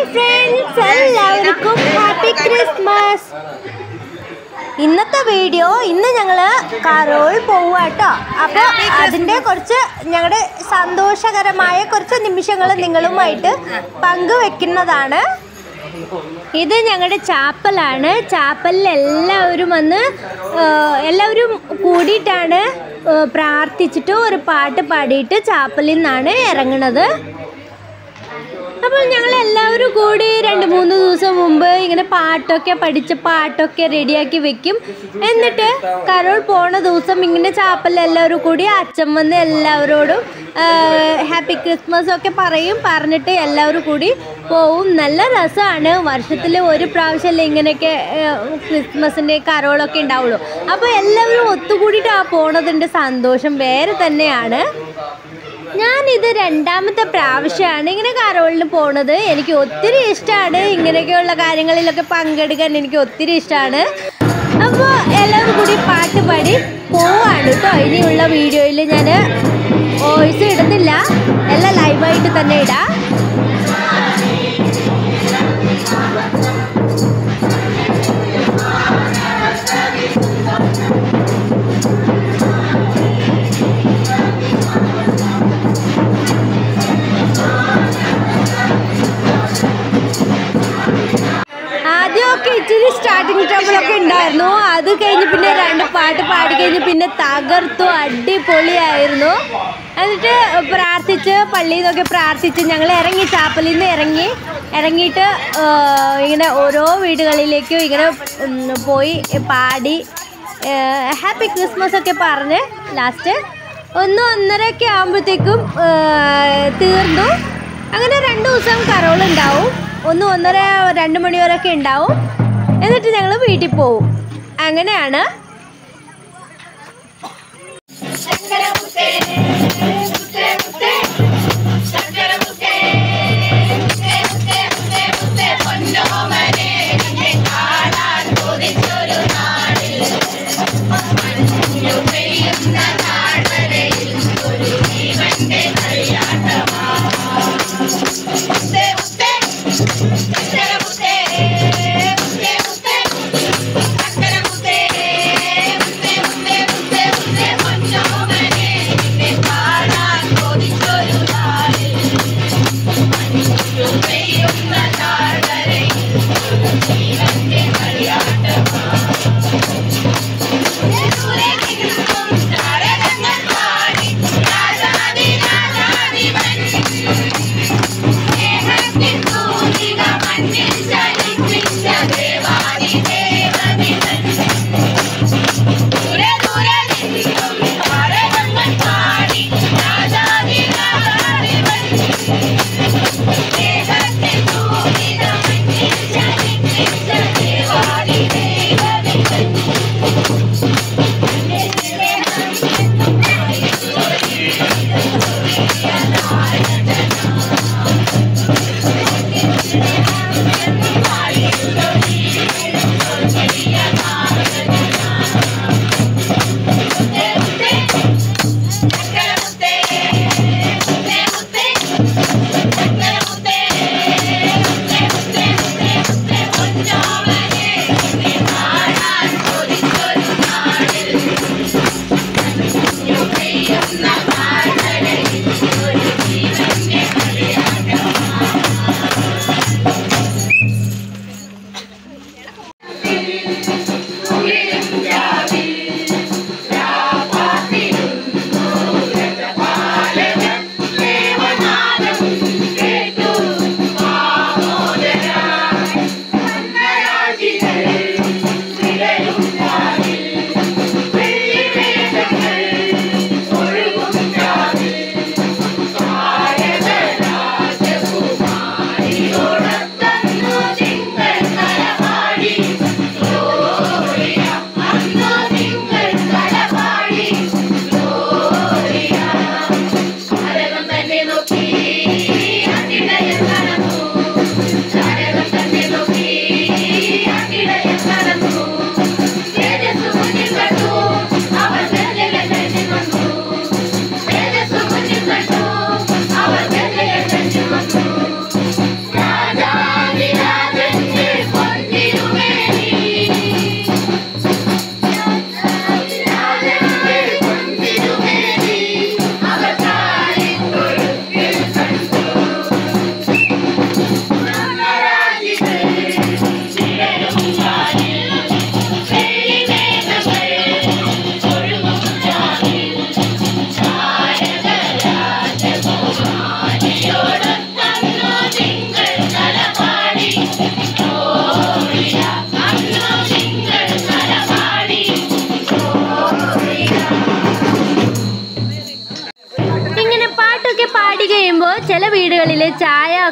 friends എല്ലാവർക്കും happy Christmas ഇന്നത്തെ video ഇന്ന് ഞങ്ങള് കരോൾ പോവുക കേട്ടോ അപ്പോൾ അതിൻ്റെ കുറച്ച് ഞങ്ങളുടെ സന്തോഷകരമായ കുറച്ച് നിമിഷങ്ങൾ നിങ്ങളുമായിട്ട് പങ്കുവെക്കുന്നതാണ് ഇത് ഞങ്ങളുടെ ചാപ്പലാണ് ചാപ്പലിൽ എല്ലാവരും വന്ന് ആ, എല്ലാവരും കൂടിയിട്ടാണ് ആ, പ്രാർത്ഥിച്ചിട്ട് ഒരു പാട്ട് പാടിയിട്ട് ചാപ്പലിൽ നിന്നാണ് ഇറങ്ങണത് അപ്പോൾ ഞങ്ങൾ എല്ലാവരും കൂടി രണ്ട് മൂന്ന് ദിവസം മുമ്പ് ഇങ്ങനെ പാട്ടൊക്കെ പഠിച്ച് പാട്ടൊക്കെ റെഡിയാക്കി വെക്കും എന്നിട്ട് കരോൾ പോണ ദിവസം ഇങ്ങനെ ചാപ്പലിൽ എല്ലാവരും കൂടി അച്ഛൻ വന്ന് എല്ലാവരോടും ഹാപ്പി ക്രിസ്മസ് ഒക്കെ പറയും പറഞ്ഞിട്ട് എല്ലാവരും കൂടി പോവും നല്ല രസമാണ് വർഷത്തിൽ ഒരു പ്രാവശ്യമല്ലേ ഇങ്ങനെയൊക്കെ ക്രിസ്മസിൻ്റെ കരോളൊക്കെ ഉണ്ടാവുള്ളൂ അപ്പോൾ എല്ലാവരും ഒത്തുകൂടിയിട്ട് ആ പോണതിൻ്റെ സന്തോഷം വേറെ തന്നെയാണ് ഞാനിത് രണ്ടാമത്തെ പ്രാവശ്യമാണ് ഇങ്ങനെ കരോളിന് പോണത് എനിക്ക് ഒത്തിരി ഇഷ്ടമാണ് ഇങ്ങനെയൊക്കെയുള്ള കാര്യങ്ങളിലൊക്കെ പങ്കെടുക്കാൻ എനിക്ക് ഒത്തിരി ഇഷ്ടമാണ് അപ്പോൾ എല്ലാവരും കൂടി പാട്ട് പാടി പോവാണ് കേട്ടോ ഇനിയുള്ള വീഡിയോയിൽ ഞാൻ വോയിസ് ഇടുന്നില്ല എല്ലാം ലൈവായിട്ട് തന്നെ ഇടാം ആദ്യമൊക്കെ ഇച്ചിരി സ്റ്റാർട്ടിങ് ട്രബിളൊക്കെ ഉണ്ടായിരുന്നു അത് കഴിഞ്ഞ് പിന്നെ രണ്ട് പാട്ട് പാടി കഴിഞ്ഞ് പിന്നെ തകർത്തു അടിപൊളിയായിരുന്നു എന്നിട്ട് പ്രാർത്ഥിച്ച് പള്ളിയിൽ നിന്നൊക്കെ പ്രാർത്ഥിച്ച് ഞങ്ങൾ ഇറങ്ങി ചാപ്പലിൽ നിന്ന് ഇറങ്ങി ഇറങ്ങിയിട്ട് ആ, ഇങ്ങനെ ഓരോ വീടുകളിലേക്കും ഇങ്ങനെ ഉം, പോയി പാടി ഹാപ്പി ക്രിസ്മസ് ഒക്കെ പറഞ്ഞ് ലാസ്റ്റ് ഒന്ന് ഒന്നരയൊക്കെ ആകുമ്പോഴത്തേക്കും തീർന്നു അങ്ങനെ രണ്ട് ദിവസം കരോൾ ഉണ്ടാവും ഒന്ന് ഒന്നര രണ്ട് മണി വരെയൊക്കെ ഉണ്ടാവും എന്നിട്ട് ഞങ്ങൾ വീട്ടിൽ പോവും അങ്ങനെയാണ് ും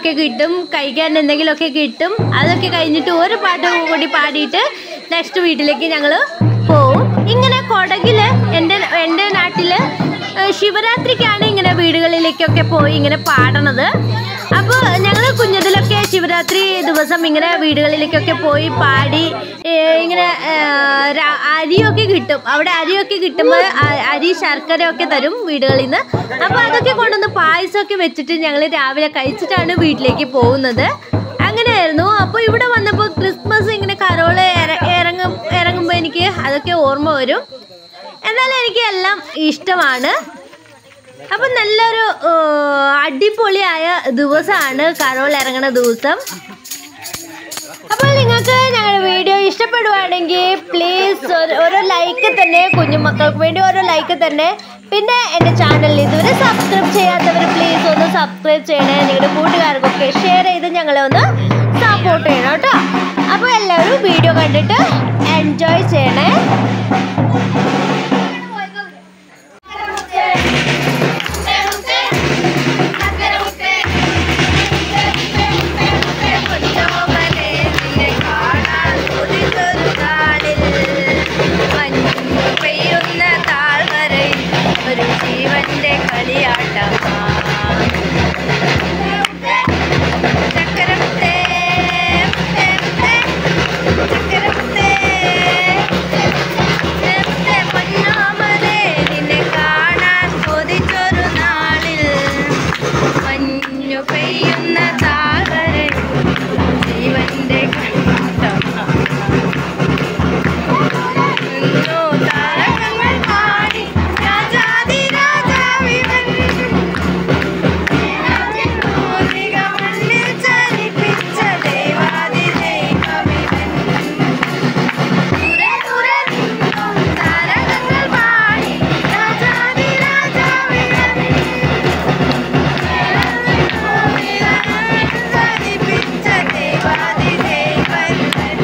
ഒക്കെ കിട്ടും കഴിക്കാൻ എന്തെങ്കിലുമൊക്കെ കിട്ടും അതൊക്കെ കഴിഞ്ഞിട്ട് ഒരു പാട്ട് കൂടി പാടിയിട്ട് നെക്സ്റ്റ് വീട്ടിലേക്ക് ഞങ്ങൾ പോവും ഇങ്ങനെ കൊടകില് എൻ്റെ എൻ്റെ നാട്ടില് ഏഹ് ശിവരാത്രിക്കാണ് ഇങ്ങനെ വീടുകളിലേക്കൊക്കെ പോയി ഇങ്ങനെ പാടണത് അപ്പോൾ ഞങ്ങൾ കുഞ്ഞതിലൊക്കെ ശിവരാത്രി ദിവസം ഇങ്ങനെ വീടുകളിലേക്കൊക്കെ പോയി പാടി ഏഹ് ഇങ്ങനെ ഏഹ് രാ- അരിയൊക്കെ കിട്ടും അവിടെ അരിയൊക്കെ കിട്ടുമ്പോൾ അ- അരി ശർക്കരയൊക്കെ തരും വീടുകളിൽ നിന്ന് അപ്പോൾ അതൊക്കെ കൊണ്ടുവന്ന് പായസമൊക്കെ വെച്ചിട്ട് ഞങ്ങൾ രാവിലെ കഴിച്ചിട്ടാണ് വീട്ടിലേക്ക് പോകുന്നത് അങ്ങനെയായിരുന്നു അപ്പോൾ ഇവിടെ വന്നപ്പോൾ ക്രിസ്മസ് ഇങ്ങനെ കരോള് ഇറ- ഇറങ്ങും ഇറങ്ങുമ്പോൾ എനിക്ക് അതൊക്കെ ഓർമ്മ വരും എന്നാലും എനിക്ക് എല്ലാം ഇഷ്ടമാണ് അപ്പം നല്ലൊരു ഏഹ്, അടിപൊളിയായ ദിവസമാണ് കരോൾ ഇറങ്ങുന്ന ദിവസം അപ്പോൾ നിങ്ങൾക്ക് ഞങ്ങളുടെ വീഡിയോ ഇഷ്ടപ്പെടുവാണെങ്കിൽ പ്ലീസ് ഒരു ഒരു ലൈക്ക് തന്നെ കുഞ്ഞുമക്കൾക്ക് വേണ്ടി ഓരോ ലൈക്ക് തന്നെ പിന്നെ എൻ്റെ ചാനലിൽ ഇതുവരെ സബ്സ്ക്രൈബ് ചെയ്യാത്തവർ പ്ലീസ് ഒന്ന് സബ്സ്ക്രൈബ് ചെയ്യണേ നിങ്ങളുടെ കൂട്ടുകാർക്കൊക്കെ ഷെയർ ചെയ്ത് ഞങ്ങളെ ഒന്ന് സപ്പോർട്ട് ചെയ്യണം കേട്ടോ അപ്പോൾ എല്ലാവരും വീഡിയോ കണ്ടിട്ട് എൻജോയ് ചെയ്യണേ പെയ്യുന്ന താഴ്വരയിൽ ഒരു ജീവന്റെ കളിയാട്ടമാ ചക്കരമുത്തേ മുത്തേ, മുത്തേ, ചക്കരമുത്തേ മുത്തേ, പൊന്നാമലേ, നിന്നെ കാണാൻ കൊതിച്ചൊരു നാളിൽ മഞ്ഞു പെയ്യുന്ന താഴ്വരയിൽ ജീവന്റെ കളിയാട്ടമാ നിന്നു താരകങ്ങൾ പാടി രാജാതി രാജാവിവൻ ഭൂമിക മണ്ണിൽ ചലിപ്പിച്ച ദേവാതി ദൈവമിവൻ ദൂരെ ദൂരെ നിന്നും താരകങ്ങൾ പാടി രാജാതി രാജാവിവൻ ഭൂമിക മണ്ണിൽ ചലിപ്പിച്ച ദേവാതി ദൈവമിവൻ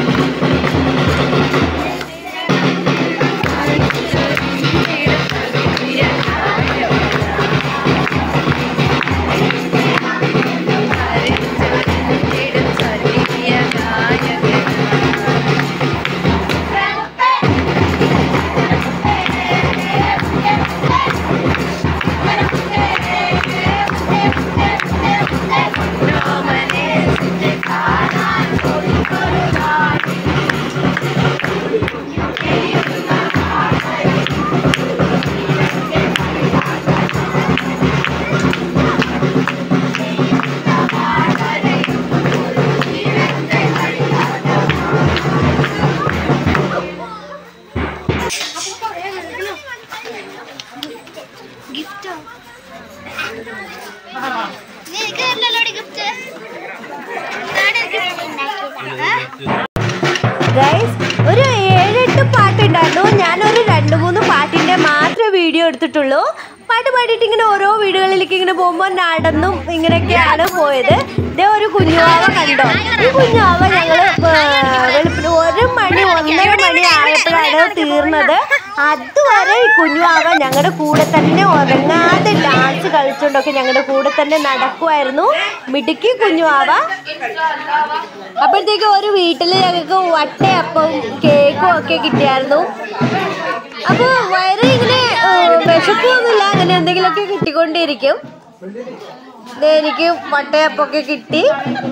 ഗൈസ് ഒരു ഏഴെട്ട് പാട്ടുണ്ടായിരുന്നു ഞാനൊരു രണ്ട് മൂന്ന് പാട്ടിൻ്റെ മാത്രമേ വീഡിയോ എടുത്തിട്ടുള്ളൂ പാട്ട് പാടിയിട്ട് ഇങ്ങനെ ഓരോ വീടുകളിലേക്ക് ഇങ്ങനെ പോകുമ്പോൾ നടന്നും ഇങ്ങനെയൊക്കെയാണ് പോയത് ഇതേ ഒരു കുഞ്ഞുവാവ കണ്ടോ ഈ കുഞ്ഞുവാവ ഞങ്ങൾ വെളുപ്പിന് ഒരു മണി ഒന്നര മണി ആയപ്പോഴാണ് തീർന്നത് അതുവരെ ഈ കുഞ്ഞുവാവ ഞങ്ങളുടെ കൂടെ തന്നെ ഉറങ്ങാതെ ഡാൻസ് കളിച്ചുകൊണ്ടൊക്കെ ഞങ്ങളുടെ കൂടെ തന്നെ നടക്കുമായിരുന്നു മിടുക്കി കുഞ്ഞുവാവ അപ്പോഴത്തേക്ക് ഒരു വീട്ടിൽ ഞങ്ങൾക്ക് വട്ടയപ്പം കേക്കും ഒക്കെ കിട്ടിയായിരുന്നു അപ്പോൾ വയറ് ഇങ്ങനെ ഏഹ്, വിശപ്പൊന്നുമില്ല അങ്ങനെ എന്തെങ്കിലുമൊക്കെ കിട്ടിക്കൊണ്ടിരിക്കും ദേ എനിക്ക് വട്ടയപ്പൊക്കെ കിട്ടി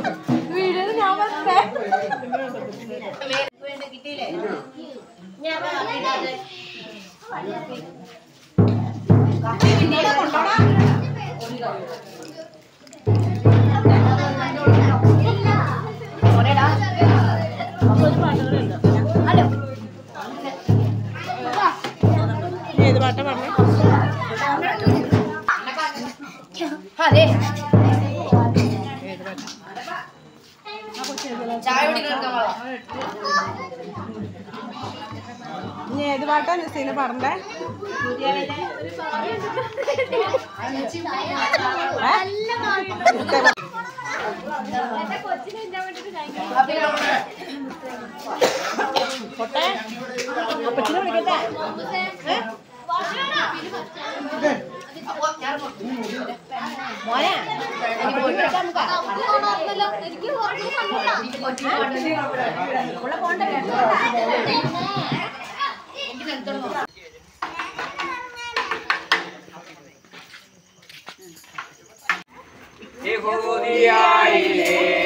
ഏത് പാട്ടാ പറഞ്ഞേ ഇനി ഏത് പാട്ടാ നസീന പറഞ്ഞേ പൊട്ടെ അപ്പച്ചിനെ വിളിക്കട്ടെ യഹൂദിയായിലെ